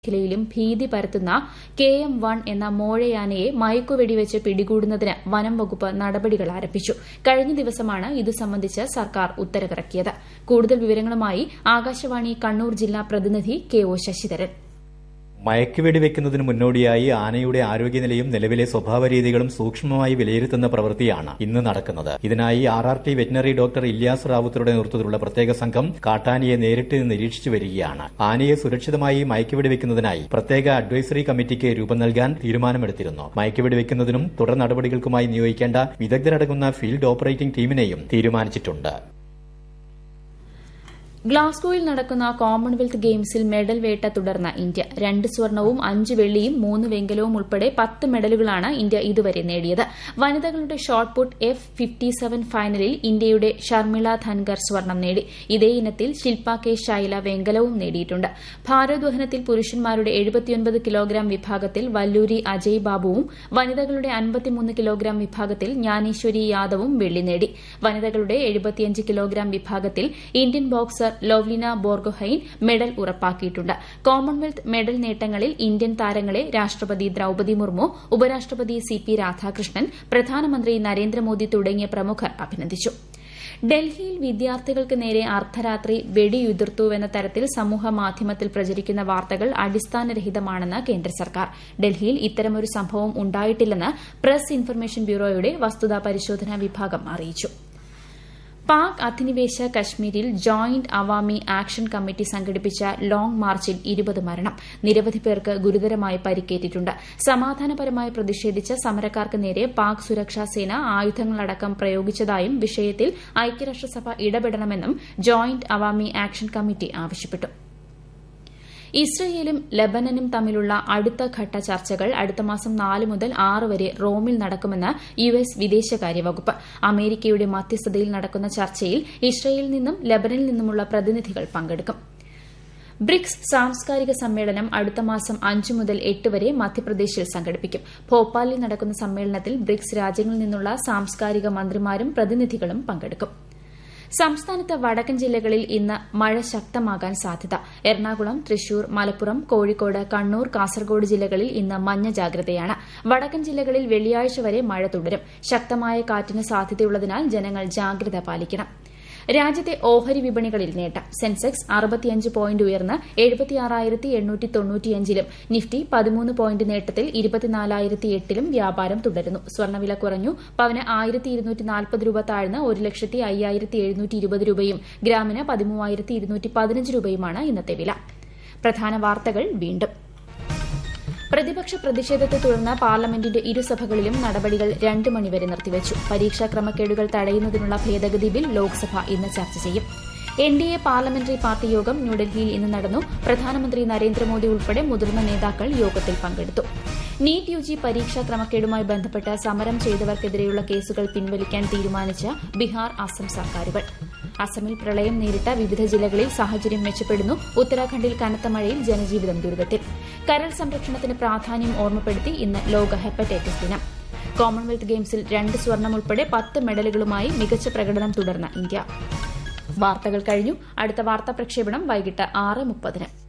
മേഖലയിലും ഭീതി പരത്തുന്ന കെ എം വൺ എന്ന മോഴയാനയെ മയക്കുവെടിവെച്ച് പിടികൂടുന്നതിന് വനം വകുപ്പ് നടപടികൾ ആരംഭിച്ചു കഴിഞ്ഞ ദിവസമാണ് ഇതു സംബന്ധിച്ച് സർക്കാർ ഉത്തരവിറക്കിയത് കൂടുതൽ വിവരങ്ങളുമായി ആകാശവാണി കണ്ണൂർ ജില്ലാ പ്രതിനിധി കെ ഒ ശശിധരൻ മയക്കുവെടി വെക്കുന്നതിന് മുന്നോടിയായി ആനയുടെ ആരോഗ്യനിലയും നിലവിലെ സ്വഭാവരീതികളും സൂക്ഷ്മമായി വിലയിരുത്തുന്ന പ്രവൃത്തിയാണ് ഇന്ന് നടക്കുന്നത് ഇതിനായി R R T veterinary doctor Ilyas റാവുത്തറുടെ നേതൃത്വത്തിലുള്ള പ്രത്യേക സംഘം കാട്ടാനയെ നേരിട്ട് നിരീക്ഷിച്ചു വരികയാണ് ആനയെ സുരക്ഷിതമായി മയക്കുവെടി വെക്കുന്നതിനായി പ്രത്യേക അഡ്വൈസറി കമ്മിറ്റിക്ക് രൂപം നൽകാൻ തീരുമാനമെടുത്തിരുന്നു മയക്കുവെടി വെക്കുന്നതിനും തുടർ നടപടികൾക്കുമായി നിയോഗിക്കേണ്ട വിദഗ്ധരടങ്ങുന്ന ഫീൽഡ് ഓപ്പറേറ്റിംഗ് ടീമിനെയും തീരുമാനിച്ചിട്ടുണ്ട് ഗ്ലാസ്ഗോയിൽ നടക്കുന്ന കോമൺവെൽത്ത് ഗെയിംസിൽ മെഡൽ വേട്ട തുടർന്ന ഇന്ത്യ രണ്ട് സ്വർണവും അഞ്ച് വെള്ളിയും മൂന്ന് വെങ്കലവും ഉൾപ്പെടെ പത്ത് മെഡലുകളാണ് ഇന്ത്യ ഇതുവരെ നേടിയത് വനിതകളുടെ shot put F fifty seven ഫൈനലിൽ ഇന്ത്യയുടെ ഷർമിള ധൻകർ സ്വർണം നേടി ഇതേ ഇനത്തിൽ ശിൽപ കെ ശൈല വെങ്കലവും നേടിയിട്ടുണ്ട് ഭാരോദ്വഹനത്തിൽ പുരുഷന്മാരുടെ എഴുപത്തിയൊൻപത് കിലോഗ്രാം വിഭാഗത്തിൽ വല്ലൂരി അജയ് ബാബുവും വനിതകളുടെ അൻപത്തിമൂന്ന് കിലോഗ്രാം വിഭാഗത്തിൽ ജ്ഞാനേശ്വരി യാദവും വെള്ളി നേടി വനിതകളുടെ എഴുപത്തിയഞ്ച് കിലോഗ്രാം വിഭാഗത്തിൽ Indian boxer Lovlina Borgohain medal ഉറപ്പാക്കിയിട്ടുണ്ട് കോമൺവെൽത്ത് മെഡൽ നേട്ടങ്ങളിൽ ഇന്ത്യൻ താരങ്ങളെ രാഷ്ട്രപതി ദ്രൌപതി മുർമു ഉപരാഷ്ട്രപതി സി പി രാധാകൃഷ്ണൻ പ്രധാനമന്ത്രി നരേന്ദ്രമോദി തുടങ്ങിയ പ്രമുഖർ അഭിനന്ദിച്ചു ഡൽഹിയിൽ വിദ്യാർത്ഥികൾക്ക് നേരെ അർദ്ധരാത്രി വെടിയുതിർത്തുവെന്ന തരത്തിൽ സമൂഹ മാധ്യമത്തിൽ പ്രചരിക്കുന്ന വാർത്തകൾ അടിസ്ഥാനരഹിതമാണെന്ന് കേന്ദ്ര സർക്കാർ ഡൽഹിയിൽ ഇത്തരമൊരു സംഭവം ഉണ്ടായിട്ടില്ലെന്ന് പ്രസ് ഇൻഫർമേഷൻ ബ്യൂറോയുടെ വസ്തുതാ പരിശോധനാ വിഭാഗം അറിയിച്ചു പാക് അധിനിവേശ കശ്മീരിൽ ജോയിന്റ് അവാമി ആക്ഷൻ കമ്മിറ്റി സംഘടിപ്പിച്ച ലോങ് മാർച്ചിൽ ഇരുപത് മരണം നിരവധി പേർക്ക് ഗുരുതരമായി പരിക്കേറ്റിട്ടുണ്ട് സമാധാനപരമായി പ്രതിഷേധിച്ച സമരക്കാർക്ക് നേരെ പാക് സുരക്ഷാ സേന ആയുധങ്ങളടക്കം പ്രയോഗിച്ചതായും വിഷയത്തിൽ ഐക്യരാഷ്ട്രസഭ ഇടപെടണമെന്നും ജോയിന്റ് അവാമി ആക്ഷൻ കമ്മിറ്റി ആവശ്യപ്പെട്ടു ഇസ്രയേലും ലബനനും തമ്മിലുള്ള അടുത്തഘട്ട ചർച്ചകൾ അടുത്ത മാസം നാല് മുതൽ ആറ് വരെ റോമിൽ നടക്കുമെന്ന് യു എസ് വിദേശകാര്യ വകുപ്പ് അമേരിക്കയുടെ മധ്യസ്ഥതയിൽ നടക്കുന്ന ചർച്ചയിൽ ഇസ്രയേലിൽ നിന്നും ലബനനിൽ നിന്നുമുള്ള പ്രതിനിധികൾ പങ്കെടുക്കും ബ്രിക്സ് സാംസ്കാരിക സമ്മേളനം അടുത്ത മാസം അഞ്ച് മുതൽ എട്ട് വരെ മധ്യപ്രദേശിൽ സംഘടിപ്പിക്കും ഭോപ്പാലിൽ നടക്കുന്ന സമ്മേളനത്തിൽ ബ്രിക്സ് രാജ്യങ്ങളിൽ നിന്നുള്ള സാംസ്കാരിക മന്ത്രിമാരും പ്രതിനിധികളും പങ്കെടുക്കും സംസ്ഥാനത്ത് വടക്കൻ ജില്ലകളിൽ ഇന്ന് മഴ ശക്തമാകാൻ സാധ്യത എറണാകുളം തൃശൂർ മലപ്പുറം കോഴിക്കോട് കണ്ണൂർ കാസർഗോഡ് ജില്ലകളിൽ ഇന്ന് മഞ്ഞ ജാഗ്രതയാണ് വടക്കൻ ജില്ലകളിൽ വെള്ളിയാഴ്ച വരെ മഴ തുടരും ശക്തമായ കാറ്റിന് സാധ്യതയുള്ളതിനാൽ ജനങ്ങൾ ജാഗ്രത പാലിക്കണം രാജ്യത്തെ ഓഹരി വിപണികളിൽ നേട്ടം സെൻസെക്സ് അറുപത്തിയഞ്ച് പോയിന്റ് ഉയർന്ന് എഴുപത്തിയാറായിരത്തി എണ്ണൂറ്റി തൊണ്ണൂറ്റിയഞ്ചിലും നിഫ്റ്റി പതിമൂന്ന് പോയിന്റ് നേട്ടത്തിൽ ഇരുപത്തിനാലായിരത്തി എട്ടിലും വ്യാപാരം തുടരുന്നു സ്വർണ്ണവില കുറഞ്ഞു പവന് ആയിരത്തി ഇരുന്നൂറ്റി നാൽപ്പത് രൂപ താഴ്ന്ന് ഒരു ലക്ഷത്തി അയ്യായിരത്തി എഴുന്നൂറ്റി ഇരുപത് രൂപയും ഗ്രാമിന് പതിമൂവായിരത്തി ഇരുന്നൂറ്റി പതിനഞ്ച് രൂപയുമാണ് ഇന്നത്തെ വില പ്രധാന വാർത്തകൾ വീണ്ടും പ്രതിപക്ഷ പ്രതിഷേധത്തെ തുടർന്ന് പാർലമെന്റിന്റെ ഇരുസഭകളിലും നടപടികൾ രണ്ട് മണിവരെ നിർത്തിവച്ചു പരീക്ഷാ ക്രമക്കേടുകൾ തടയുന്നതിനുള്ള ഭേദഗതി ബിൽ ലോക്സഭ ഇന്ന് ചർച്ച ചെയ്യും N D A parliamentary party യോഗം ന്യൂഡൽഹിയിൽ ഇന്ന് നടന്നു പ്രധാനമന്ത്രി നരേന്ദ്രമോദി ഉൾപ്പെടെ മുതിർന്ന നേതാക്കൾ യോഗത്തിൽ പങ്കെടുത്തു നീറ്റ് യു ജി പരീക്ഷാ ക്രമക്കേടുമായി ബന്ധപ്പെട്ട് സമരം ചെയ്തവർക്കെതിരെയുള്ള കേസുകൾ പിൻവലിക്കാൻ തീരുമാനിച്ച ബീഹാർ അസം സർക്കാരുകൾ അസമിൽ പ്രളയം നേരിട്ട വിവിധ ജില്ലകളിൽ സാഹചര്യം മെച്ചപ്പെടുന്നു ഉത്തരാഖണ്ഡിൽ കനത്ത മഴയിൽ ജനജീവിതം ദുരിതത്തിൽ കരൾ സംരക്ഷണത്തിന് പ്രാധാന്യം ഓർമ്മപ്പെടുത്തി ഇന്ന് ലോക ഹെപ്പറ്റൈറ്റിസ് ദിനം കോമൺവെൽത്ത് ഗെയിംസിൽ രണ്ട് സ്വർണം ഉൾപ്പെടെ പത്ത് മെഡലുകളുമായി മികച്ച പ്രകടനം തുടർന്ന ഇന്ത്യ വാർത്തകൾ കഴിഞ്ഞു അടുത്ത വാർത്താ പ്രക്ഷേപണം വൈകിട്ട് ആറ് മുപ്പതിന്